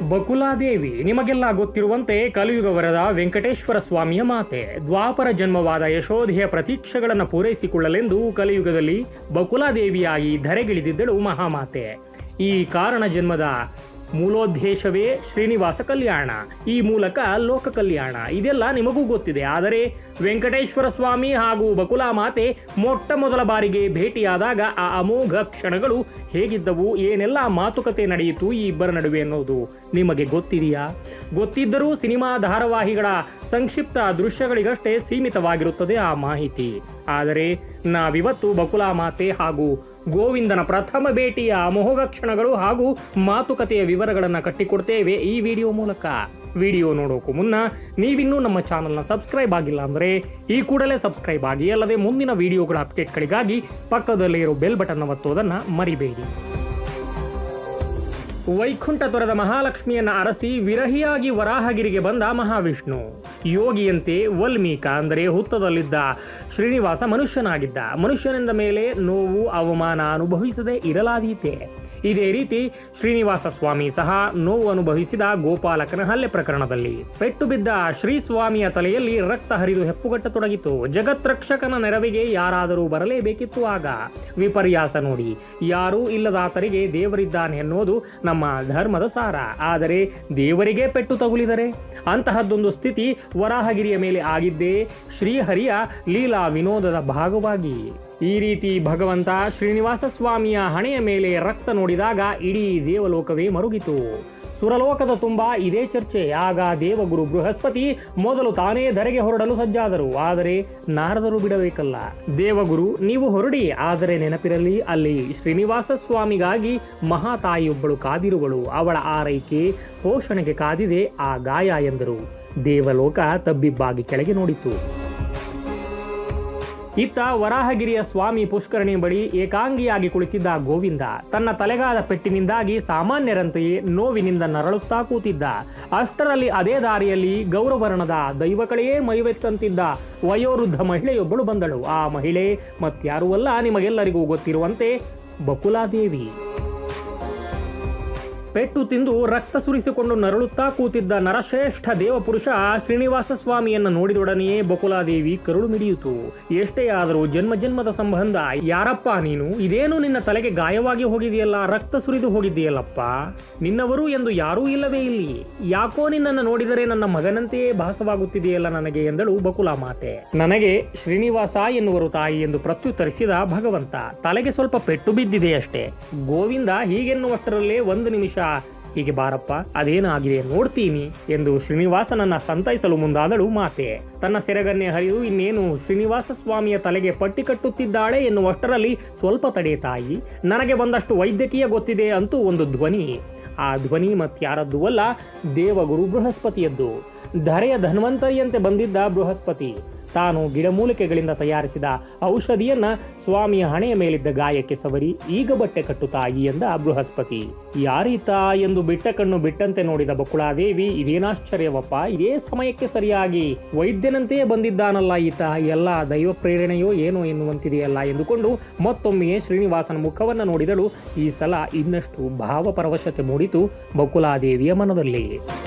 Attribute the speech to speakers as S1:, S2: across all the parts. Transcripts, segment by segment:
S1: ಬಕುಲಾದೇವಿ ನಿಮಗೆಲ್ಲ ಗೊತ್ತಿರುವಂತೆ ಕಲಿಯುಗ ವರದ ವೆಂಕಟೇಶ್ವರ ಸ್ವಾಮಿಯ ಮಾತೆ ದ್ವಾಪರ ಜನ್ಮವಾದ ಯಶೋಧೆಯ ಪ್ರತೀಕ್ಷೆಗಳನ್ನು ಪೂರೈಸಿಕೊಳ್ಳಲೆಂದು ಕಲಿಯುಗದಲ್ಲಿ ಬಕುಲಾದೇವಿಯಾಗಿ ಧರೆಗಿಳಿದಿದ್ದಳು ಮಹಾಮಾತೆ ಈ ಕಾರಣ ಜನ್ಮದ ಮೂಲೋದ್ದೇಶವೇ ಶ್ರೀನಿವಾಸ ಕಲ್ಯಾಣ ಈ ಮೂಲಕ ಲೋಕ ಕಲ್ಯಾಣ ಇದೆಲ್ಲ ನಿಮಗೂ ಗೊತ್ತಿದೆ ಆದರೆ ವೆಂಕಟೇಶ್ವರ ಸ್ವಾಮಿ ಹಾಗೂ ಬಕುಲಾ ಮಾತೆ ಮೊಟ್ಟ ಮೊದಲ ಬಾರಿಗೆ ಭೇಟಿಯಾದಾಗ ಆ ಅಮೋಘ ಕ್ಷಣಗಳು ಹೇಗಿದ್ದವು ಏನೆಲ್ಲ ಮಾತುಕತೆ ನಡೆಯಿತು ಈ ಇಬ್ಬರ ನಡುವೆ ಅನ್ನೋದು ನಿಮಗೆ ಗೊತ್ತಿದೆಯಾ ಗೊತ್ತಿದ್ದರೂ ಸಿನಿಮಾ ಧಾರಾವಾಹಿಗಳ ಸಂಕ್ಷಿಪ್ತ ದೃಶ್ಯಗಳಿಗಷ್ಟೇ ಸೀಮಿತವಾಗಿರುತ್ತದೆ ಆ ಮಾಹಿತಿ ಆದರೆ ನಾವಿವತ್ತು ಬಕುಲಾ ಮಾತೆ ಹಾಗೂ ಗೋವಿಂದನ ಪ್ರಥಮ ಭೇಟಿಯ ಅಮೋಘ ಕ್ಷಣಗಳು ಹಾಗೂ ಮಾತುಕತೆಯ ವಿವರಗಳನ್ನು ಕಟ್ಟಿಕೊಡ್ತೇವೆ ಈ ವಿಡಿಯೋ ಮೂಲಕ ವಿಡಿಯೋ ನೋಡೋಕು ಮುನ್ನ ನೀವಿನ್ನೂ ನಮ್ಮ ಚಾನಲ್ನ ಸಬ್ಸ್ಕ್ರೈಬ್ ಆಗಿಲ್ಲ ಅಂದರೆ ಈ ಕೂಡಲೇ ಸಬ್ಸ್ಕ್ರೈಬ್ ಆಗಿ ಅಲ್ಲದೆ ಮುಂದಿನ ವಿಡಿಯೋಗಳ ಅಪ್ಡೇಟ್ಗಳಿಗಾಗಿ ಪಕ್ಕದಲ್ಲಿರೋ ಬೆಲ್ ಬಟನ್ ಒತ್ತೋದನ್ನು ಮರಿಬೇಡಿ ವೈಕುಂಠ ತೊರೆದ ಮಹಾಲಕ್ಷ್ಮಿಯನ್ನ ಅರಸಿ ವಿರಹಿಯಾಗಿ ವರಾಹಗಿರಿಗೆ ಬಂದ ಮಹಾವಿಷ್ಣು ಯೋಗಿಯಂತೆ ವಲ್ಮೀಕ ಅಂದರೆ ಹುತ್ತದಲ್ಲಿದ್ದ ಶ್ರೀನಿವಾಸ ಮನುಷ್ಯನಾಗಿದ್ದ ಮನುಷ್ಯನಿಂದ ಮೇಲೆ ನೋವು ಅವಮಾನ ಅನುಭವಿಸದೆ ಇರಲಾದೀತೆ ಇದೇ ರೀತಿ ಶ್ರೀನಿವಾಸ ಸ್ವಾಮಿ ಸಹ ನೋವು ಅನುಭವಿಸಿದ ಗೋಪಾಲಕನ ಹಲ್ಲೆ ಪ್ರಕರಣದಲ್ಲಿ ಪೆಟ್ಟು ಬಿದ್ದ ಶ್ರೀ ಸ್ವಾಮಿಯ ತಲೆಯಲ್ಲಿ ರಕ್ತ ಹರಿದು ಹೆಪ್ಪುಗಟ್ಟತೊಡಗಿತು ಜಗತ್ರಕ್ಷಕನ ನೆರವಿಗೆ ಯಾರಾದರೂ ಬರಲೇಬೇಕಿತ್ತು ಆಗ ವಿಪರ್ಯಾಸ ನೋಡಿ ಯಾರೂ ಇಲ್ಲದಾತರಿಗೆ ದೇವರಿದ್ದಾನೆ ಎನ್ನುವುದು ನಮ್ಮ ಧರ್ಮದ ಸಾರ ಆದರೆ ದೇವರಿಗೆ ಪೆಟ್ಟು ತಗುಲಿದರೆ ಅಂತಹದ್ದೊಂದು ಸ್ಥಿತಿ ವರಾಹಗಿರಿಯ ಮೇಲೆ ಆಗಿದ್ದೇ ಶ್ರೀಹರಿಯ ಲೀಲಾ ವಿನೋದದ ಭಾಗವಾಗಿ ಈ ರೀತಿ ಭಗವಂತ ಶ್ರೀನಿವಾಸ ಸ್ವಾಮಿಯ ಹಣೆಯ ಮೇಲೆ ರಕ್ತ ನೋಡಿದಾಗ ಇಡೀ ದೇವಲೋಕವೇ ಮರುಗಿತು ಸುರಲೋಕದ ತುಂಬ ಇದೇ ಚರ್ಚೆ ಆಗ ದೇವಗುರು ಬೃಹಸ್ಪತಿ ಮೊದಲು ತಾನೇ ಧರೆಗೆ ಹೊರಡಲು ಸಜ್ಜಾದರು ಆದರೆ ನಾರದರು ಬಿಡಬೇಕಲ್ಲ ದೇವಗುರು ನೀವು ಹೊರಡಿ ಆದರೆ ನೆನಪಿರಲಿ ಅಲ್ಲಿ ಶ್ರೀನಿವಾಸ ಸ್ವಾಮಿಗಾಗಿ ಮಹಾತಾಯಿಯೊಬ್ಬಳು ಕಾದಿರುವಳು ಅವಳ ಆರೈಕೆ ಪೋಷಣೆಗೆ ಕಾದಿದೆ ಆ ಗಾಯ ಎಂದರು ದೇವಲೋಕ ತಬ್ಬಿಬ್ಬಾಗಿ ಕೆಳಗೆ ನೋಡಿತು ಇತ್ತ ವರಾಹಗಿರಿಯ ಸ್ವಾಮಿ ಪುಷ್ಕರಣಿ ಬಳಿ ಏಕಾಂಗಿಯಾಗಿ ಕುಳಿತಿದ್ದ ಗೋವಿಂದ ತನ್ನ ತಲೆಗಾದ ಪೆಟ್ಟಿನಿಂದಾಗಿ ಸಾಮಾನ್ಯರಂತೆಯೇ ನೋವಿನಿಂದ ನರಳುತ್ತಾ ಕೂತಿದ್ದ ಅಷ್ಟರಲ್ಲಿ ಅದೇ ದಾರಿಯಲ್ಲಿ ಗೌರವರ್ಣದ ದೈವಕಳೆಯೇ ಮೈವೆತ್ತಂತಿದ್ದ ವಯೋವೃದ್ಧ ಮಹಿಳೆಯೊಬ್ಬಳು ಬಂದಳು ಆ ಮಹಿಳೆ ಮತ್ಯಾರೂ ಅಲ್ಲ ನಿಮಗೆಲ್ಲರಿಗೂ ಗೊತ್ತಿರುವಂತೆ ಬಕುಲಾದೇವಿ ಪೆಟ್ಟು ತಿಂದು ರಕ್ತ ಸುರಿಸಿಕೊಂಡು ನರಳುತ್ತಾ ಕೂತಿದ್ದ ನರಶ್ರೇಷ್ಠ ದೇವಪುರುಷ ಶ್ರೀನಿವಾಸ ಸ್ವಾಮಿಯನ್ನು ನೋಡಿದೊಡನೆಯೇ ಬಕುಲಾದೇವಿ ಕರುಳು ಮಿಡಿಯಿತು ಎಷ್ಟೇ ಆದರೂ ಜನ್ಮ ಜನ್ಮದ ಸಂಬಂಧ ಯಾರಪ್ಪ ನೀನು ಇದೇನು ನಿನ್ನ ತಲೆಗೆ ಗಾಯವಾಗಿ ಹೋಗಿದೆಯಲ್ಲ ರಕ್ತ ಸುರಿದು ಹೋಗಿದೆಯಲ್ಲಪ್ಪ ನಿನ್ನವರು ಎಂದು ಯಾರೂ ಇಲ್ಲವೇ ಇಲ್ಲಿ ಯಾಕೋ ನಿನ್ನನ್ನು ನೋಡಿದರೆ ನನ್ನ ಮಗನಂತೆಯೇ ಭಾಸವಾಗುತ್ತಿದೆಯಲ್ಲ ನನಗೆ ಎಂದಳು ಬಕುಲಾ ಮಾತೆ ನನಗೆ ಶ್ರೀನಿವಾಸ ಎನ್ನುವರು ತಾಯಿ ಎಂದು ಪ್ರತ್ಯುತ್ತರಿಸಿದ ಭಗವಂತ ತಲೆಗೆ ಸ್ವಲ್ಪ ಪೆಟ್ಟು ಬಿದ್ದಿದೆಯಷ್ಟೇ ಗೋವಿಂದ ಹೀಗೆನ್ನುವಷ್ಟರಲ್ಲೇ ಒಂದು ನಿಮಿಷ ಹೀಗೆ ಬಾರಪ್ಪ ಅದೇನಾಗಿದೆ ನೋಡ್ತೀನಿ ಎಂದು ಶ್ರೀನಿವಾಸನನ್ನ ಸಂತೈಸಲು ಮುಂದಾದಳು ಮಾತೆ ತನ್ನ ಸೆರಗನ್ನೇ ಹರಿದು ಇನ್ನೇನು ಶ್ರೀನಿವಾಸ ಸ್ವಾಮಿಯ ತಲೆಗೆ ಪಟ್ಟಿ ಕಟ್ಟುತ್ತಿದ್ದಾಳೆ ಎನ್ನುವಷ್ಟರಲ್ಲಿ ಸ್ವಲ್ಪ ತಡೆ ತಾಯಿ ನನಗೆ ಒಂದಷ್ಟು ವೈದ್ಯಕೀಯ ಗೊತ್ತಿದೆ ಅಂತೂ ಒಂದು ಧ್ವನಿ ಆ ಧ್ವನಿ ಮತ್ಯಾರದ್ದು ಅಲ್ಲ ದೇವಗುರು ಬೃಹಸ್ಪತಿಯದ್ದು ಧರೆಯ ಧನ್ವಂತರಿಯಂತೆ ಬಂದಿದ್ದ ಬೃಹಸ್ಪತಿ ತಾನು ಗಿಡಮೂಲಿಕೆಗಳಿಂದ ತಯಾರಿಸಿದ ಔಷಧಿಯನ್ನ ಸ್ವಾಮಿಯ ಹಣೆಯ ಮೇಲಿದ್ದ ಗಾಯಕ್ಕೆ ಸವರಿ ಈಗ ಬಟ್ಟೆ ಕಟ್ಟು ತಾಯಿ ಎಂದ ಬೃಹಸ್ಪತಿ ಯಾರೀತ ಎಂದು ಬಿಟ್ಟ ಕಣ್ಣು ಬಿಟ್ಟಂತೆ ನೋಡಿದ ಬಕುಳಾದೇವಿ ಇದೇನಾಶ್ಚರ್ಯವಪ್ಪ ಇದೇ ಸಮಯಕ್ಕೆ ಸರಿಯಾಗಿ ವೈದ್ಯನಂತೆಯೇ ಬಂದಿದ್ದಾನಲ್ಲ ಈತ ಎಲ್ಲ ದೈವ ಪ್ರೇರಣೆಯೋ ಏನೋ ಎನ್ನುವಂತಿದೆಯಲ್ಲ ಎಂದುಕೊಂಡು ಮತ್ತೊಮ್ಮೆಯೇ ಶ್ರೀನಿವಾಸನ ಮುಖವನ್ನು ನೋಡಿದಳು ಈ ಸಲ ಇನ್ನಷ್ಟು ಭಾವಪರವಶತೆ ಮೂಡಿತು ಬಕುಲಾದೇವಿಯ ಮನದಲ್ಲಿ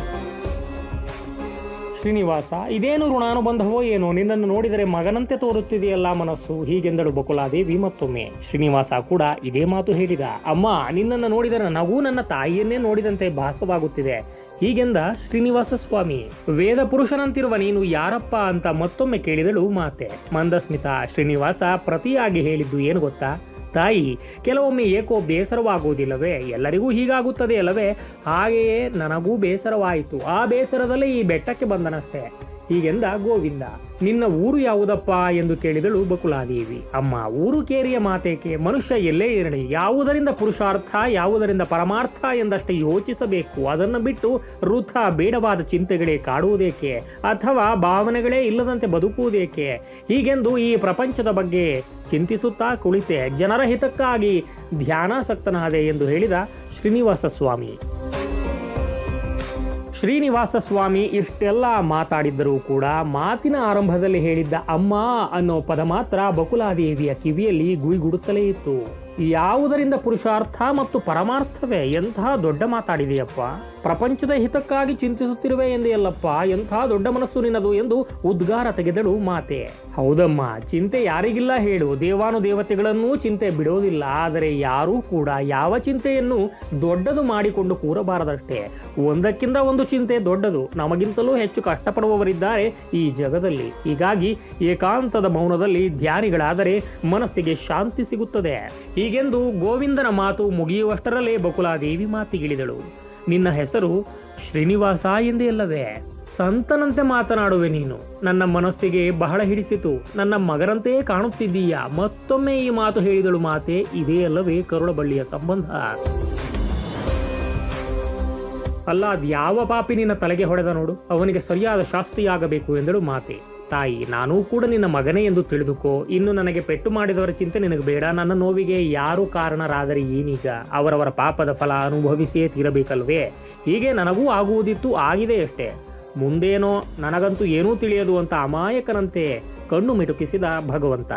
S1: ಶ್ರೀನಿವಾಸ ಇದೇನು ಋಣಾನುಬಂಧವೋ ಏನೋ ನಿನ್ನನ್ನು ನೋಡಿದರೆ ಮಗನಂತೆ ತೋರುತ್ತಿದೆಯಲ್ಲ ಮನಸ್ಸು ಹೀಗೆಂದಳು ಬಕುಲಾದೇವಿ ಮತ್ತೊಮ್ಮೆ ಶ್ರೀನಿವಾಸ ಕೂಡ ಇದೇ ಮಾತು ಹೇಳಿದ ಅಮ್ಮ ನಿನ್ನನ್ನು ನೋಡಿದರೆ ನನಗೂ ನನ್ನ ತಾಯಿಯನ್ನೇ ನೋಡಿದಂತೆ ಭಾಸವಾಗುತ್ತಿದೆ ಹೀಗೆಂದ ಶ್ರೀನಿವಾಸ ಸ್ವಾಮಿ ವೇದ ಪುರುಷನಂತಿರುವ ನೀನು ಯಾರಪ್ಪ ಅಂತ ಮತ್ತೊಮ್ಮೆ ಕೇಳಿದಳು ಮಾತೆ ಮಂದಸ್ಮಿತ ಶ್ರೀನಿವಾಸ ಪ್ರತಿಯಾಗಿ ಹೇಳಿದ್ದು ಏನು ಗೊತ್ತಾ ತಾಯಿ ಕೆಲವೊಮ್ಮೆ ಏಕೋ ಬೇಸರವಾಗುವುದಿಲ್ಲವೇ ಎಲ್ಲರಿಗೂ ಹೀಗಾಗುತ್ತದೆ ಅಲ್ಲವೇ ಹಾಗೆಯೇ ನನಗೂ ಬೇಸರವಾಯಿತು ಆ ಬೇಸರದಲ್ಲೇ ಈ ಬೆಟ್ಟಕ್ಕೆ ಬಂದನಷ್ಟೇ ಹೀಗೆಂದ ಗೋವಿಂದ ನಿನ್ನ ಊರು ಯಾವುದಪ್ಪ ಎಂದು ಕೇಳಿದಳು ಬಕುಲಾದೇವಿ ಅಮ್ಮ ಊರು ಕೇರಿಯ ಮಾತೇಕೆ ಮನುಷ್ಯ ಎಲ್ಲೇ ಇರಲಿ ಯಾವುದರಿಂದ ಪುರುಷಾರ್ಥ ಯಾವುದರಿಂದ ಪರಮಾರ್ಥ ಎಂದಷ್ಟೇ ಯೋಚಿಸಬೇಕು ಅದನ್ನು ಬಿಟ್ಟು ವೃಥ ಬೇಡವಾದ ಚಿಂತೆಗಳೇ ಕಾಡುವುದೇಕೆ ಅಥವಾ ಭಾವನೆಗಳೇ ಇಲ್ಲದಂತೆ ಬದುಕುವುದೇಕೆ ಹೀಗೆಂದು ಈ ಪ್ರಪಂಚದ ಬಗ್ಗೆ ಚಿಂತಿಸುತ್ತಾ ಕುಳಿತೆ ಜನರ ಹಿತಕ್ಕಾಗಿ ಧ್ಯಾನಾಸಕ್ತನಾದೆ ಎಂದು ಹೇಳಿದ ಶ್ರೀನಿವಾಸ ಸ್ವಾಮಿ ಶ್ರೀನಿವಾಸ ಸ್ವಾಮಿ ಇಷ್ಟೆಲ್ಲ ಮಾತಾಡಿದ್ದರೂ ಕೂಡ ಮಾತಿನ ಆರಂಭದಲ್ಲಿ ಹೇಳಿದ್ದ ಅಮ್ಮ ಅನ್ನೋ ಪದ ಮಾತ್ರ ಬಕುಲಾದೇವಿಯ ಕಿವಿಯಲ್ಲಿ ಗುಯಿಗುಡುತ್ತಲೇ ಇತ್ತು ಯಾವುದರಿಂದ ಪುರುಷಾರ್ಥ ಮತ್ತು ಪರಮಾರ್ಥವೇ ಎಂತಹ ದೊಡ್ಡ ಮಾತಾಡಿದೆಯಪ್ಪ ಪ್ರಪಂಚದ ಹಿತಕ್ಕಾಗಿ ಚಿಂತಿಸುತ್ತಿರುವೆ ಎಂದೆಯಲ್ಲಪ್ಪ ಎಂತಹ ದೊಡ್ಡ ಮನಸ್ಸು ನಿನ್ನದು ಎಂದು ಉದ್ಗಾರ ತೆಗೆದಳು ಮಾತೆ ಹೌದಮ್ಮ ಚಿಂತೆ ಯಾರಿಗಿಲ್ಲ ಹೇಳು ದೇವಾನು ದೇವತೆಗಳನ್ನೂ ಚಿಂತೆ ಬಿಡೋದಿಲ್ಲ ಆದರೆ ಯಾರೂ ಕೂಡ ಯಾವ ಚಿಂತೆಯನ್ನು ದೊಡ್ಡದು ಮಾಡಿಕೊಂಡು ಕೂರಬಾರದಷ್ಟೇ ಒಂದಕ್ಕಿಂತ ಒಂದು ಚಿಂತೆ ದೊಡ್ಡದು ನಮಗಿಂತಲೂ ಹೆಚ್ಚು ಕಷ್ಟಪಡುವವರಿದ್ದಾರೆ ಈ ಜಗದಲ್ಲಿ ಹೀಗಾಗಿ ಏಕಾಂತದ ಮೌನದಲ್ಲಿ ಧ್ಯಾನಿಗಳಾದರೆ ಮನಸ್ಸಿಗೆ ಶಾಂತಿ ಸಿಗುತ್ತದೆ ಹೀಗೆಂದು ಗೋವಿಂದನ ಮಾತು ಮುಗಿಯುವಷ್ಟರಲ್ಲೇ ಬಕುಲಾದೇವಿ ಮಾತಿಗಿಳಿದಳು ನಿನ್ನ ಹೆಸರು ಶ್ರೀನಿವಾಸ ಎಂದೇ ಅಲ್ಲವೇ ಸಂತನಂತೆ ಮಾತನಾಡುವೆ ನೀನು ನನ್ನ ಮನಸ್ಸಿಗೆ ಬಹಳ ಹಿಡಿಸಿತು ನನ್ನ ಮಗನಂತೆಯೇ ಕಾಣುತ್ತಿದ್ದೀಯಾ ಮತ್ತೊಮ್ಮೆ ಈ ಮಾತು ಹೇಳಿದಳು ಮಾತೆ ಇದೇ ಅಲ್ಲವೇ ಕರುಳಬಳ್ಳಿಯ ಸಂಬಂಧ ಅಲ್ಲ ಅದ್ಯಾವ ಪಾಪಿ ನಿನ್ನ ತಲೆಗೆ ಹೊಡೆದ ನೋಡು ಅವನಿಗೆ ಸರಿಯಾದ ಶಾಸ್ತಿಯಾಗಬೇಕು ಎಂದಳು ಮಾತೆ ತಾಯಿ ನಾನೂ ಕೂಡ ನಿನ್ನ ಮಗನೇ ಎಂದು ತಿಳಿದುಕೋ ಇನ್ನು ನನಗೆ ಪೆಟ್ಟು ಮಾಡಿದವರ ಚಿಂತೆ ನಿನಗೆ ಬೇಡ ನನ್ನ ನೋವಿಗೆ ಯಾರು ಕಾರಣರಾದರೆ ಏನೀಗ ಅವರವರ ಪಾಪದ ಫಲ ಅನುಭವಿಸಿಯೇ ತೀರಬೇಕಲ್ವೇ ಹೀಗೆ ನನಗೂ ಆಗುವುದಿತ್ತು ಆಗಿದೆ ಅಷ್ಟೇ ಮುಂದೇನೋ ನನಗಂತೂ ಏನೂ ತಿಳಿಯದು ಅಂತ ಅಮಾಯಕನಂತೆ ಕಣ್ಣು ಮಿಟುಕಿಸಿದ ಭಗವಂತ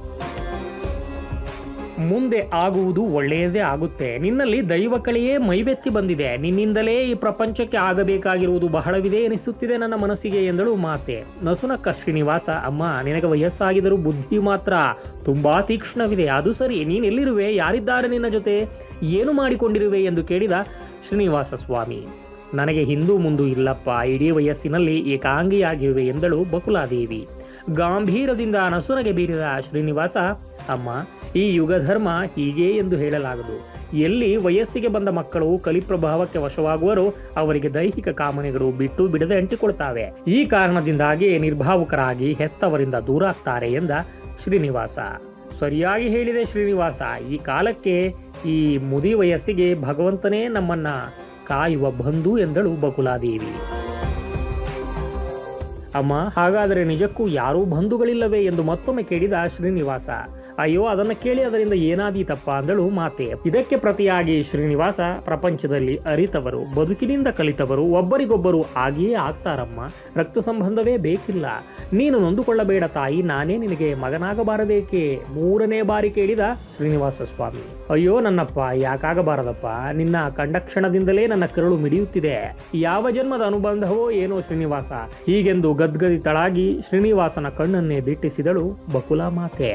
S1: ಮುಂದೆ ಆಗುವುದು ಒಳ್ಳೆಯದೇ ಆಗುತ್ತೆ ನಿನ್ನಲ್ಲಿ ದೈವ ಕಳೆಯೇ ಮೈವೆತ್ತಿ ಬಂದಿದೆ ನಿನ್ನಿಂದಲೇ ಈ ಪ್ರಪಂಚಕ್ಕೆ ಆಗಬೇಕಾಗಿರುವುದು ಬಹಳವಿದೆ ಎನಿಸುತ್ತಿದೆ ನನ್ನ ಮನಸ್ಸಿಗೆ ಎಂದಳು ಮಾತೆ ನಸುನಕ್ಕ ಶ್ರೀನಿವಾಸ ಅಮ್ಮ ನಿನಗೆ ವಯಸ್ಸಾಗಿದರೂ ಬುದ್ಧಿ ಮಾತ್ರ ತುಂಬಾ ತೀಕ್ಷ್ಣವಿದೆ ಅದು ಸರಿ ನೀನೆಲ್ಲಿರುವೆ ಯಾರಿದ್ದಾರೆ ನಿನ್ನ ಜೊತೆ ಏನು ಮಾಡಿಕೊಂಡಿರುವೆ ಎಂದು ಕೇಳಿದ ಶ್ರೀನಿವಾಸ ಸ್ವಾಮಿ ನನಗೆ ಹಿಂದೂ ಮುಂದು ಇಲ್ಲಪ್ಪ ಇಡೀ ವಯಸ್ಸಿನಲ್ಲಿ ಏಕಾಂಗಿಯಾಗಿರುವೆ ಎಂದಳು ಬಕುಲಾದೇವಿ ಗಾಂಭೀರದಿಂದ ನಸುನಗೆ ಬೀರಿದ ಶ್ರೀನಿವಾಸ ಅಮ್ಮ ಈ ಯುಗಧರ್ಮ ಹೀಗೆ ಎಂದು ಹೇಳಲಾಗದು ಎಲ್ಲಿ ವಯಸ್ಸಿಗೆ ಬಂದ ಮಕ್ಕಳು ಕಲಿಪ್ರಭಾವಕ್ಕೆ ವಶವಾಗುವರೋ ಅವರಿಗೆ ದೈಹಿಕ ಕಾಮನೆಗಳು ಬಿಟ್ಟು ಬಿಡದೆ ಅಂಟಿಕೊಳ್ತಾವೆ ಈ ಕಾರಣದಿಂದಾಗಿ ನಿರ್ಭಾವುಕರಾಗಿ ಹೆತ್ತವರಿಂದ ದೂರ ಆಗ್ತಾರೆ ಎಂದ ಶ್ರೀನಿವಾಸ ಸರಿಯಾಗಿ ಹೇಳಿದೆ ಶ್ರೀನಿವಾಸ ಈ ಕಾಲಕ್ಕೆ ಈ ಮುದಿ ವಯಸ್ಸಿಗೆ ಭಗವಂತನೇ ನಮ್ಮನ್ನ ಕಾಯುವ ಬಂಧು ಎಂದಳು ಬಕುಲಾದೇವಿ ಅಮ್ಮ ಹಾಗಾದರೆ ನಿಜಕ್ಕೂ ಯಾರೂ ಬಂಧುಗಳಿಲ್ಲವೇ ಎಂದು ಮತ್ತೊಮ್ಮೆ ಕೇಳಿದ ಶ್ರೀನಿವಾಸ ಅಯ್ಯೋ ಅದನ್ನು ಕೇಳಿ ಅದರಿಂದ ಏನಾದೀತಪ್ಪ ಅಂದಳು ಮಾತೆ ಇದಕ್ಕೆ ಪ್ರತಿಯಾಗಿ ಶ್ರೀನಿವಾಸ ಪ್ರಪಂಚದಲ್ಲಿ ಅರಿತವರು ಬದುಕಿನಿಂದ ಕಲಿತವರು ಒಬ್ಬರಿಗೊಬ್ಬರು ಆಗಿಯೇ ಆಗ್ತಾರಮ್ಮ ರಕ್ತ ಸಂಬಂಧವೇ ಬೇಕಿಲ್ಲ ನೀನು ನೊಂದುಕೊಳ್ಳಬೇಡ ತಾಯಿ ನಾನೇ ನಿನಗೆ ಮಗನಾಗಬಾರದೇಕೆ ಮೂರನೇ ಬಾರಿ ಕೇಳಿದ ಶ್ರೀನಿವಾಸ ಸ್ವಾಮಿ ಅಯ್ಯೋ ನನ್ನಪ್ಪ ಯಾಕಾಗಬಾರದಪ್ಪ ನಿನ್ನ ಕಂಡ ಕ್ಷಣದಿಂದಲೇ ನನ್ನ ಕರುಳು ಮಿಡಿಯುತ್ತಿದೆ ಯಾವ ಜನ್ಮದ ಅನುಬಂಧವೋ ಏನೋ ಶ್ರೀನಿವಾಸ ಹೀಗೆಂದು ಗದ್ಗದಿತಳಾಗಿ ಶ್ರೀನಿವಾಸನ ಕಣ್ಣನ್ನೇ ದಿಟ್ಟಿಸಿದಳು ಬಕುಲ ಮಾತೆ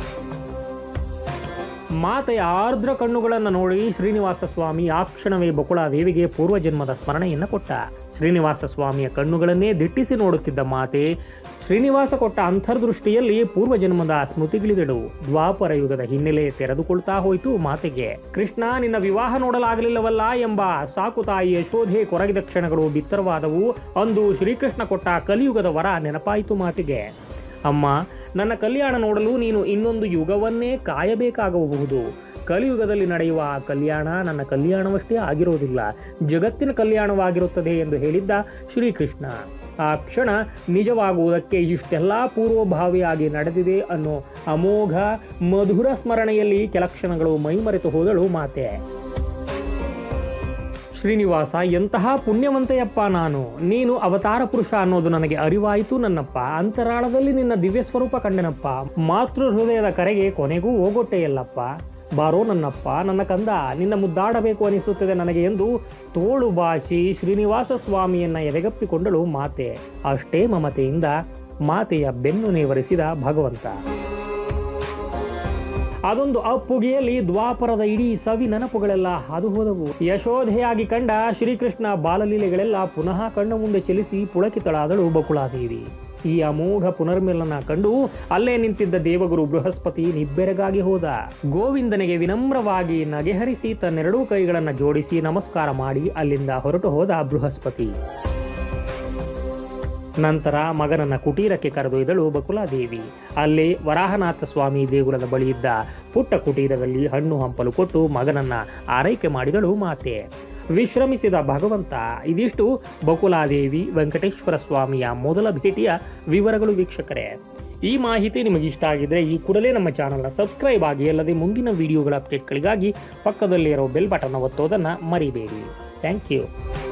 S1: ಮಾತೆಯ ಆರ್ದ್ರ ಕಣ್ಣುಗಳನ್ನು ನೋಡಿ ಶ್ರೀನಿವಾಸ ಸ್ವಾಮಿ ಆ ಕ್ಷಣವೇ ಬಕುಳಾದೇವಿಗೆ ಪೂರ್ವಜನ್ಮದ ಸ್ಮರಣೆಯನ್ನು ಕೊಟ್ಟ ಶ್ರೀನಿವಾಸ ಸ್ವಾಮಿಯ ಕಣ್ಣುಗಳನ್ನೇ ದಿಟ್ಟಿಸಿ ನೋಡುತ್ತಿದ್ದ ಮಾತೆ ಶ್ರೀನಿವಾಸ ಕೊಟ್ಟ ಅಂತರ್ದೃಷ್ಟಿಯಲ್ಲಿ ಪೂರ್ವಜನ್ಮದ ಸ್ಮೃತಿಗಿಳಿದಳು ದ್ವಾಪರ ಯುಗದ ಹಿನ್ನೆಲೆ ತೆರೆದುಕೊಳ್ತಾ ಹೋಯಿತು ಮಾತೆಗೆ ಕೃಷ್ಣ ನಿನ್ನ ವಿವಾಹ ನೋಡಲಾಗಲಿಲ್ಲವಲ್ಲ ಎಂಬ ಸಾಕು ತಾಯಿ ಯಶೋಧೆ ಕೊರಗಿದ ಕ್ಷಣಗಳು ಬಿತ್ತರವಾದವು ಅಂದು ಶ್ರೀಕೃಷ್ಣ ಕೊಟ್ಟ ಕಲಿಯುಗದ ವರ ನೆನಪಾಯಿತು ಮಾತೆಗೆ ಅಮ್ಮ ನನ್ನ ಕಲ್ಯಾಣ ನೋಡಲು ನೀನು ಇನ್ನೊಂದು ಯುಗವನ್ನೇ ಕಾಯಬೇಕಾಗಬಹುದು ಕಲಿಯುಗದಲ್ಲಿ ನಡೆಯುವ ಆ ಕಲ್ಯಾಣ ನನ್ನ ಕಲ್ಯಾಣವಷ್ಟೇ ಆಗಿರೋದಿಲ್ಲ ಜಗತ್ತಿನ ಕಲ್ಯಾಣವಾಗಿರುತ್ತದೆ ಎಂದು ಹೇಳಿದ್ದ ಶ್ರೀಕೃಷ್ಣ ಆ ಕ್ಷಣ ನಿಜವಾಗುವುದಕ್ಕೆ ಇಷ್ಟೆಲ್ಲ ಪೂರ್ವಭಾವಿಯಾಗಿ ನಡೆದಿದೆ ಅನ್ನೋ ಅಮೋಘ ಮಧುರ ಸ್ಮರಣೆಯಲ್ಲಿ ಕೆಲ ಕ್ಷಣಗಳು ಮೈಮರೆತು ಹೋದಳು ಮಾತೆ ಶ್ರೀನಿವಾಸ ಎಂತಹ ಪುಣ್ಯವಂತೆಯಪ್ಪ ನಾನು ನೀನು ಅವತಾರ ಪುರುಷ ಅನ್ನೋದು ನನಗೆ ಅರಿವಾಯಿತು ನನ್ನಪ್ಪ ಅಂತರಾಳದಲ್ಲಿ ನಿನ್ನ ದಿವ್ಯ ಸ್ವರೂಪ ಕಂಡೆನಪ್ಪ ಮಾತೃ ಹೃದಯದ ಕರೆಗೆ ಕೊನೆಗೂ ಹೋಗೊಟ್ಟೆಯಲ್ಲಪ್ಪ ಬಾರೋ ನನ್ನಪ್ಪ ನನ್ನ ಕಂದ ನಿನ್ನ ಮುದ್ದಾಡಬೇಕು ಅನಿಸುತ್ತದೆ ನನಗೆ ಎಂದು ತೋಳು ಬಾಚಿ ಶ್ರೀನಿವಾಸ ಸ್ವಾಮಿಯನ್ನ ಎದೆಗಪ್ಪಿಕೊಂಡಳು ಮಾತೆ ಅಷ್ಟೇ ಮಮತೆಯಿಂದ ಮಾತೆಯ ಬೆನ್ನು ನೇವರಿಸಿದ ಭಗವಂತ ಅದೊಂದು ಅಪ್ಪುಗೆಯಲ್ಲಿ ದ್ವಾಪರದ ಇಡೀ ಸವಿ ನೆನಪುಗಳೆಲ್ಲ ಹಾದು ಹೋದವು ಯಶೋಧೆಯಾಗಿ ಕಂಡ ಶ್ರೀಕೃಷ್ಣ ಬಾಲಲೀಲೆಗಳೆಲ್ಲ ಪುನಃ ಕಣ್ಣ ಮುಂದೆ ಚಲಿಸಿ ಪುಳಕಿತಳಾದಳು ಬಕುಳಾದೇವಿ ಈ ಅಮೋಘ ಪುನರ್ಮಿಲನ ಕಂಡು ಅಲ್ಲೇ ನಿಂತಿದ್ದ ದೇವಗುರು ಬೃಹಸ್ಪತಿ ನಿಬ್ಬೆರಗಾಗಿ ಹೋದ ಗೋವಿಂದನಿಗೆ ವಿನಮ್ರವಾಗಿ ನಗೆಹರಿಸಿ ತನ್ನೆರಡೂ ಕೈಗಳನ್ನು ಜೋಡಿಸಿ ನಮಸ್ಕಾರ ಮಾಡಿ ಅಲ್ಲಿಂದ ಹೊರಟು ಹೋದ ಬೃಹಸ್ಪತಿ ನಂತರ ಮಗನನ್ನ ಕುಟೀರಕ್ಕೆ ಕರೆದೊಯ್ದಳು ಬಕುಲಾದೇವಿ ಅಲ್ಲಿ ವರಾಹನಾಥ ಸ್ವಾಮಿ ದೇಗುಲದ ಬಳಿ ಇದ್ದ ಪುಟ್ಟ ಕುಟೀರದಲ್ಲಿ ಹಣ್ಣು ಹಂಪಲು ಕೊಟ್ಟು ಮಗನನ್ನ ಆರೈಕೆ ಮಾಡಿದಳು ಮಾತೆ ವಿಶ್ರಮಿಸಿದ ಭಗವಂತ ಇದಿಷ್ಟು ಬಕುಲಾದೇವಿ ವೆಂಕಟೇಶ್ವರ ಸ್ವಾಮಿಯ ಮೊದಲ ಭೇಟಿಯ ವಿವರಗಳು ವೀಕ್ಷಕರೇ ಈ ಮಾಹಿತಿ ನಿಮಗೆ ಇಷ್ಟ ಆಗಿದ್ರೆ ಈ ಕೂಡಲೇ ನಮ್ಮ ಚಾನಲ್ನ ಸಬ್ಸ್ಕ್ರೈಬ್ ಆಗಿ ಅಲ್ಲದೆ ಮುಂದಿನ ವಿಡಿಯೋಗಳ ಅಪ್ಡೇಟ್ಗಳಿಗಾಗಿ ಪಕ್ಕದಲ್ಲಿರೋ ಬೆಲ್ ಬಟನ್ ಒತ್ತೋದನ್ನು ಮರಿಬೇಡಿ ಥ್ಯಾಂಕ್ ಯು